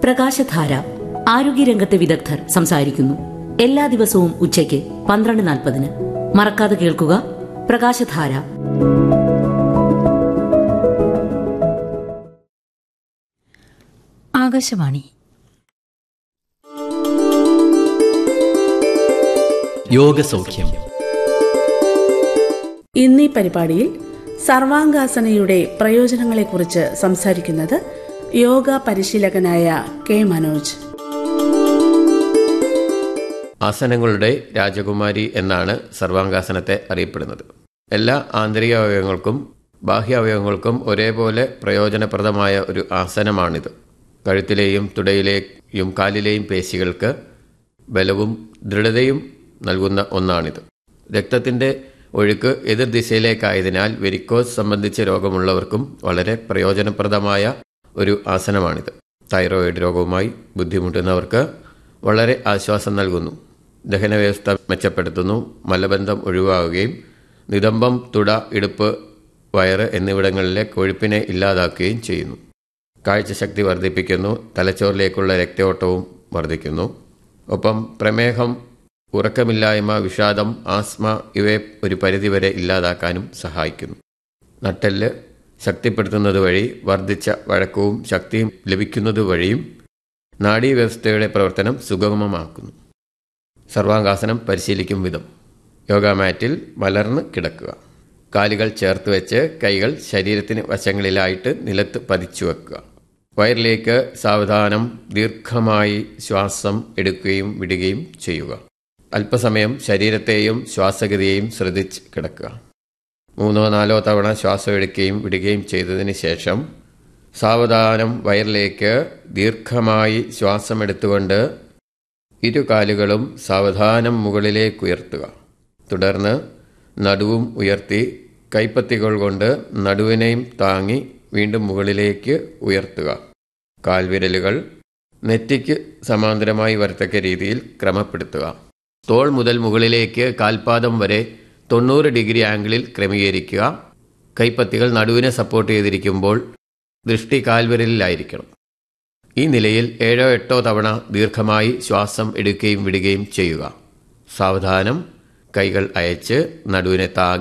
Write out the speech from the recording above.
പ്രകാശധാര ആരോഗ്യരംഗത്തെ വിദഗ്ധർ സംസാരിക്കുന്നു എല്ലാ ദിവസവും ഉച്ചയ്ക്ക് പന്ത്രണ്ട് നാൽപ്പതിന് മറക്കാതെ കേൾക്കുക പ്രകാശധാര ആകാശവാണി യോഗസൗഖ്യം ഇന്നീ പരിപാടിയിൽ സർവാംഗാസനയുടെ പ്രയോജനങ്ങളെക്കുറിച്ച് സംസാരിക്കുന്നത് യോഗ പരിശീലകനായ കെ മനോജ് ആസനങ്ങളുടെ രാജകുമാരി എന്നാണ് സർവാംഗാസനത്തെ അറിയപ്പെടുന്നത് എല്ലാ ആന്തരിക അവയവങ്ങൾക്കും ബാഹ്യാവയവങ്ങൾക്കും ഒരേപോലെ പ്രയോജനപ്രദമായ ഒരു ആസനമാണിത് കഴുത്തിലെയും തുടയിലെയും കാലിലെയും പേശികൾക്ക് ബലവും ദൃഢതയും നൽകുന്ന ഒന്നാണിത് രക്തത്തിൻ്റെ ഒഴുക്ക് എതിർ ദിശയിലേക്കായതിനാൽ വെരിക്കോസ് സംബന്ധിച്ച രോഗമുള്ളവർക്കും വളരെ പ്രയോജനപ്രദമായ ഒരു ആസനമാണിത് തൈറോയിഡ് രോഗവുമായി ബുദ്ധിമുട്ടുന്നവർക്ക് വളരെ ആശ്വാസം നൽകുന്നു ദഹനവ്യവസ്ഥ മെച്ചപ്പെടുത്തുന്നു മലബന്ധം ഒഴിവാകുകയും നിതംബം തുട ഇടുപ്പ് വയറ് എന്നിവിടങ്ങളിലെ കൊഴുപ്പിനെ ഇല്ലാതാക്കുകയും ചെയ്യുന്നു കാഴ്ചശക്തി വർദ്ധിപ്പിക്കുന്നു തലച്ചോറിലേക്കുള്ള രക്തയോട്ടവും വർദ്ധിക്കുന്നു ഒപ്പം പ്രമേഹം ഉറക്കമില്ലായ്മ വിഷാദം ആസ്മ ഇവയെ ഒരു പരിധിവരെ ഇല്ലാതാക്കാനും സഹായിക്കുന്നു നട്ടെല്ല് ശക്തിപ്പെടുത്തുന്നത് വഴി വർദ്ധിച്ച വഴക്കവും ശക്തിയും ലഭിക്കുന്നത് വഴിയും നാഡീവ്യവസ്ഥയുടെ പ്രവർത്തനം സുഗമമാക്കുന്നു സർവാംഗാസനം പരിശീലിക്കും വിധം യോഗ മാറ്റിൽ മലർന്ന് കിടക്കുക കാലുകൾ ചേർത്ത് വെച്ച് കൈകൾ ശരീരത്തിന് വശങ്ങളിലായിട്ട് നിലത്ത് പതിച്ചു വെക്കുക വയറിലേക്ക് സാവധാനം ദീർഘമായി ശ്വാസം എടുക്കുകയും വിടുകയും ചെയ്യുക അല്പസമയം ശരീരത്തെയും ശ്വാസഗതിയെയും ശ്രദ്ധിച്ച് കിടക്കുക മൂന്നോ നാലോ തവണ ശ്വാസം എടുക്കുകയും വിടുകയും ചെയ്തതിന് ശേഷം സാവധാനം വയറിലേക്ക് ദീർഘമായി ശ്വാസം എടുത്തുകൊണ്ട് ഇരു കാലുകളും സാവധാനം മുകളിലേക്ക് ഉയർത്തുക തുടർന്ന് നടുവും ഉയർത്തി കൈപ്പത്തികൾ കൊണ്ട് നടുവിനെയും താങ്ങി വീണ്ടും മുകളിലേക്ക് ഉയർത്തുക കാൽവിരലുകൾ നെറ്റിക്ക് സമാന്തരമായി വരത്തക്ക രീതിയിൽ ക്രമപ്പെടുത്തുക തോൾ മുതൽ മുകളിലേക്ക് കാൽപാദം വരെ തൊണ്ണൂറ് ഡിഗ്രി ആംഗിളിൽ ക്രമീകരിക്കുക കൈപ്പത്തികൾ നടുവിനെ സപ്പോർട്ട് ചെയ്തിരിക്കുമ്പോൾ ദൃഷ്ടി കാൽവിരലിലായിരിക്കണം ഈ നിലയിൽ ഏഴോ എട്ടോ തവണ ദീർഘമായി ശ്വാസം എടുക്കുകയും വിടുകയും ചെയ്യുക സാവധാനം കൈകൾ അയച്ച് നടുവിനെ താങ്ങി